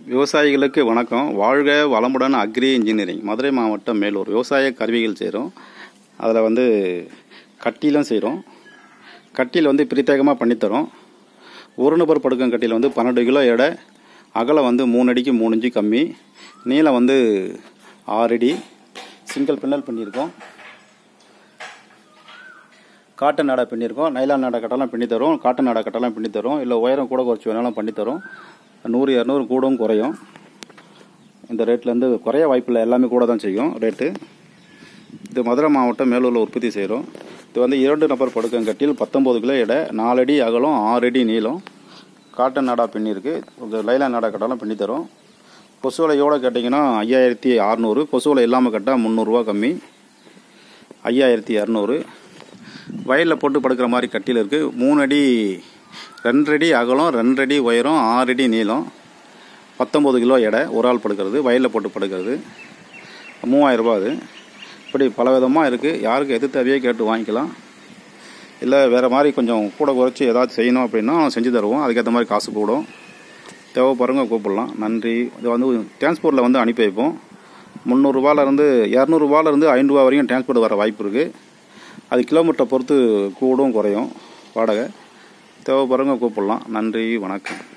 விவசாயிகளுக்கு வணக்கம் வாழ்க வளமுடன் அக்ரி இன்ஜினியரிங் மதுரை மாவட்டம் மேலூர் விவசாய கருவிகள் செய்கிறோம் அதில் வந்து கட்டிலும் செய்கிறோம் கட்டியில் வந்து பிரத்யேகமாக பண்ணித்தரோம் ஒரு நபர் படுக்கும் கட்டியில் வந்து பன்னெண்டு கிலோ எடை அகலம் வந்து மூணு அடிக்கு மூணு இன்ச்சு கம்மி நீளம் வந்து ஆறு அடி சிங்கிள் பின்னல் பண்ணியிருக்கோம் காட்டன் நாடா பின்னிருக்கோம் நைலான் நாடா கட்டெல்லாம் பின்னி தரோம் காட்டன் நாடா கட்டெல்லாம் பின்னி தரோம் இல்லை உயரம் கூட குறைச்சி வேணாலும் பண்ணி தரோம் நூறு இரநூறு கூடவும் குறையும் இந்த ரேட்லேருந்து குறைய வாய்ப்பில்லை எல்லாமே கூட தான் செய்யும் ரேட்டு இது மதுரை மாவட்டம் மேலூரில் உற்பத்தி செய்கிறோம் இது வந்து இரண்டு நபர் படுக்கங்கட்டில் பத்தொம்பது கிலோ எடை நாலடி அகலம் ஆறு அடி நீளம் காட்டன் நாடா பின்னிருக்கு இந்த லைலான் நாடா கட்டெல்லாம் பின்னி தரோம் கொசுவலை எவ்வளோ கேட்டிங்கன்னா ஐயாயிரத்தி அறநூறு கொசுவலை இல்லாமல் கட்டால் முந்நூறுரூவா கம்மி ஐயாயிரத்தி இரநூறு வயலில் போட்டு படுக்கிற மாதிரி கட்டில் இருக்குது மூணு அடி ரெண்டடி அகலம் ரெண்டடி உயரம் ஆறு அடி நீளம் பத்தொம்பது கிலோ எடை ஒரு ஆள் படுக்கிறது வயலில் போட்டு படுக்கிறது மூவாயிரம் ரூபாய் அது இப்படி பல விதமாக இருக்குது யாருக்கு எது தேவையோ கேட்டு வாங்கிக்கலாம் இல்லை வேறு மாதிரி கொஞ்சம் கூட குறைச்சி ஏதாச்சும் செய்யணும் அப்படின்னா செஞ்சு தருவோம் அதுக்கேற்ற மாதிரி காசு கூடும் தேவைப்படுறவங்க கூப்பிடலாம் நன்றி இது வந்து டிரான்ஸ்போர்ட்டில் வந்து அனுப்பி வைப்போம் முந்நூறுரூவாலேருந்து இரநூறுபாலேருந்து ஐநூறுரூவா வரைக்கும் டிரான்ஸ்போர்ட் வர வாய்ப்பு இருக்குது அது கிலோமீட்டரை பொறுத்து கூடும் குறையும் வாடகை தேவைப்படுறவங்க கூப்பிடலாம் நன்றி வணக்கம்